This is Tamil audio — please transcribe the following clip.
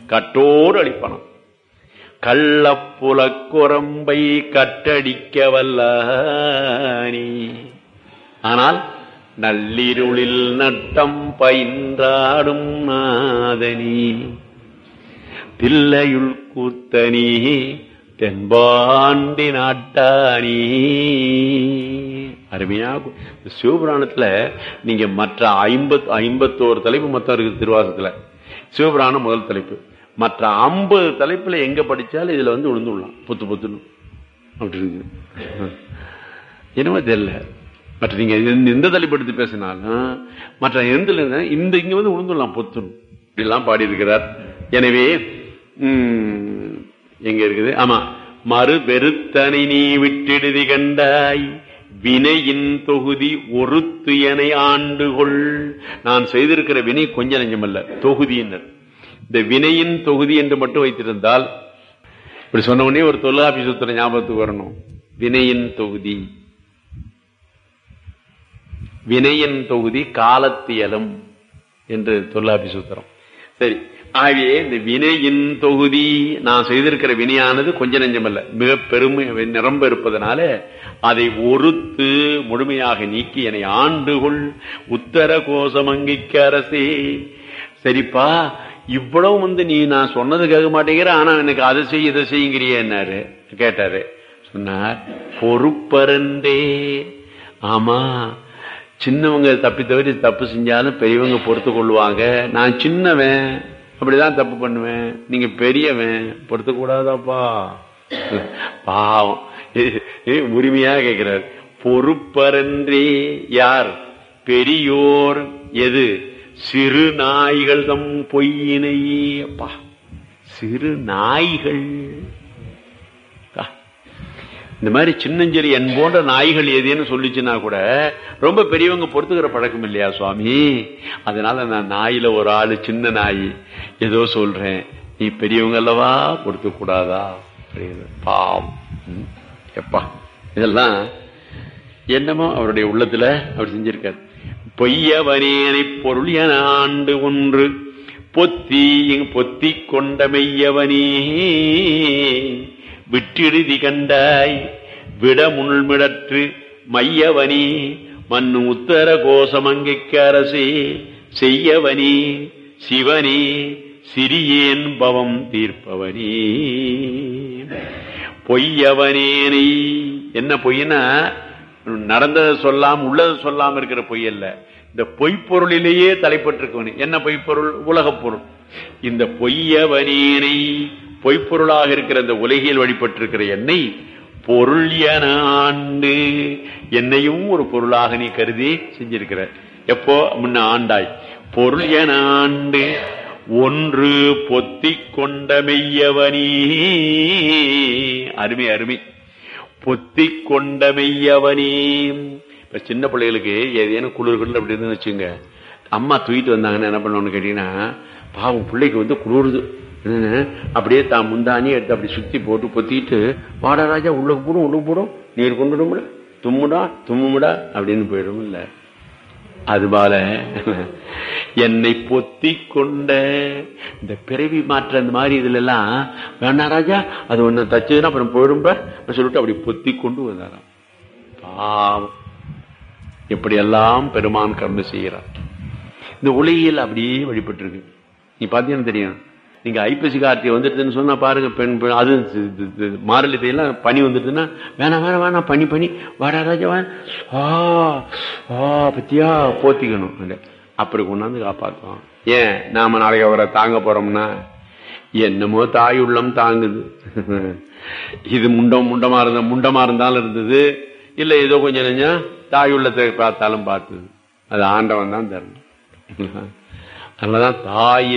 கட்டோடு அழிப்பானாம் கள்ளப்புலக்குரம்பை கட்டடிக்க வல்லானி ஆனால் நள்ளிருளில் நட்டம் பயின்றாடும் நாதனி தில்லையுள் கூத்தனி தென்பாண்டி நாட்டானி அருமையா கு- சிவபுராணத்துல நீங்க மற்ற ஐம்பத் ஐம்பத்தோரு தலைப்பு மொத்தம் இருக்கு திருவாசத்துல சிவபுராணம் முதல் தலைப்பு மற்ற ஐம்பது தலைப்புல எங்க படிச்சாலும் இதுல வந்து விழுந்துடலாம் புத்து புத்துன்னு அப்படி இருக்கு என்னவோ தெரியல மற்ற நீங்க எந்த- எந்த தலைப்பு எடுத்து பேசினாலும் மற்ற எந்த இந்த இங்க வந்து விழுந்துடலாம் பொத்துன்னு இப்படிலாம் பாடியிருக்கிறார் எனவே உம், எங்க இருக்குது ஆமா மறு வெறுத்தனை நீ விட்டிடுதி கண்டாய் வினையின் தொகுதி ஒருத்து என ஆண்டுகொள் நான் செய்திருக்கிற வினை கொஞ்ச நெஞ்சமல்ல தொகுதியினர் இந்த வினையின் தொகுதி என்று மட்டும் வைத்திருந்தால் இப்படி சொன்ன உடனே ஒரு தொல்லாபி சூத்திர ஞாபகத்துக்கு வரணும் வினையின் தொகுதி வினையின் தொகுதி காலத்தியலும் என்று தொல்லாபி சூத்திரம் சரி ஆகவே இந்த வினையின் தொகுதி நான் செய்திருக்கிற வினையானது கொஞ்ச நெஞ்சமல்ல மிக பெருமை நிரம்ப இருப்பதனால அதை ஒருத்து முழுமையாக நீக்கி என்னை ஆண்டுகொள் உத்தர கோசமங்கிக்கு அரசே சரிப்பா இவ்வளவு வந்து நீ நான் சொன்னது கேட்க மாட்டேங்கிற ஆனா எனக்கு அதை செய் இதை செய்யுங்கிறியன்னாரு கேட்டாரு சொன்னார் பொறுப்பருந்தே ஆமா சின்னவங்க தப்பி தவிர தப்பு செஞ்சாலும் பெரியவங்க பொறுத்து கொள்வாங்க நான் சின்னவன் அப்படிதான் தப்பு பண்ணுவேன் நீங்க பெரியவன் பொறுத்து கூடாதாப்பா பாவம் ஏ- ஏ, உரிமையா கேட்கிறார் பொறுப்பரன்றே யார் பெரியோர் எது சிறு நாய்கள் தம் பொய்யினையே அப்பா சிறு நாய்கள் ஆ. இந்த மாதிரி சின்னஞ்செறி என் போன்ற நாய்கள் எதுன்னு சொல்லிச்சுன்னா கூட ரொம்ப பெரியவங்க பொறுத்துக்கிற பழக்கம் இல்லையா சுவாமி அதனால நான் நாயில ஒரு ஆளு சின்ன நாய் ஏதோ சொல்றேன் நீ பெரியவங்க அல்லவா பொறுத்து கூடாதா அப்படின்னு. பாவம் ம். எப்பா இதெல்லாம் என்னமோ அவருடைய உள்ளத்துல அப்படி செஞ்சிருக்காரு பொய்யவனேனை பொருள் என ஆண்டு ஒன்று பொத்தி பொத்தி கொண்ட மெய்யவனே விட்டிடுதி கண்டாய் விட முள்மிடற்று மையவனே மண்ணு உத்தர கோசமங்கைக்கு அரசே செய்யவனே சிவனே சிறியேன் பவம் தீர்ப்பவனே பொய்யவனேனை என்ன பொய்னா நடந்ததை சொல்லாம உள்ளதை சொல்லாம இருக்கிற பொய் அல்ல இந்த பொய்ப்பொருளிலேயே தலைப்பட்டிருக்கவனே என்ன பொய்ப்பொருள் உலகப் பொருள் இந்த பொய்யவனேனை பொய்ப்பொருளாக இருக்கிற இந்த உலகில் வழிபட்டிருக்கிற என்னை பொருள் என ஆண்டு என்னையும் ஒரு பொருளாக நீ கருதி செஞ்சிருக்கிற எப்போ முன்ன ஆண்டாய் பொருள் என ஆண்டு ஒன்று பொத்திக் கொண்ட மெய்யவனே அருமை அருமை பொத்திக் கொண்ட மெய்யவனே இப்ப சின்ன பிள்ளைகளுக்கு ஏதேனும் குளிர்கள் அப்படி இருந்து வச்சுங்க அம்மா தூக்கிட்டு வந்தாங்கன்னு என்ன பண்ணணும்னு கேட்டீங்கன்னா பாவம் பிள்ளைக்கு வந்து குளிருது என்னன்னு, அப்படியே தான் முந்தானி எடுத்து அப்படி சுத்தி போட்டு பொத்திட்டு வாடா ராஜா உள்ளுக்கு போடும் உள்ளுக்கு போடும் நீர் கொண்டுடும்ல தும்முடா தும்முடா அப்படின்னு போயிடும் இல்ல அதுபோல என்னை பொத்தி கொண்ட இந்த பிறவி மாற்ற அந்த மாதிரி இதுல எல்லாம் வேணா ராஜா அது ஒண்ணு தச்சதுன்னா அப்புறம் போயிடும் பார் அப்படி சொல்லிட்டு அப்படி பொத்தி கொண்டு வந்தாராம் பாவம் எப்படியெல்லாம் பெருமான் கர்ம செய்கிறார் இந்த உலகியல் அப்படியே வழிபட்டு இருக்கு நீ பாத்தீங்கன்னா தெரியும் நீங்க ஐப்பசி கார்த்திகை வந்துடுதுன்னு சொன்னா பாருங்க பெண் பெண் அது இது- இது- இது மாரளி தேதியெல்லாம் பனி வந்துடுதுன்னா வேணாம் வேணாம் வேணாம் பனி பனி வாடா ராஜா வா ஆ ஆ பத்தியா போத்திக்கணும் அது. அப்படி கொண்டாந்து காப்பாத்துவோம் ஏன் நாம நாளைக்கு அவரை தாங்க போறோம்னா என்னமோ தாய் உள்ளம் தாங்குது இது முண்டம் முண்டமா இருந்த முண்டமா இருந்தாலும் இருந்தது இல்ல ஏதோ கொஞ்சம் நெஞ்சம் தாய் உள்ளத்தை பார்த்தாலும் பார்த்தது அது ஆண்டவன் தான் தரணும் அதனாலதான் தாய்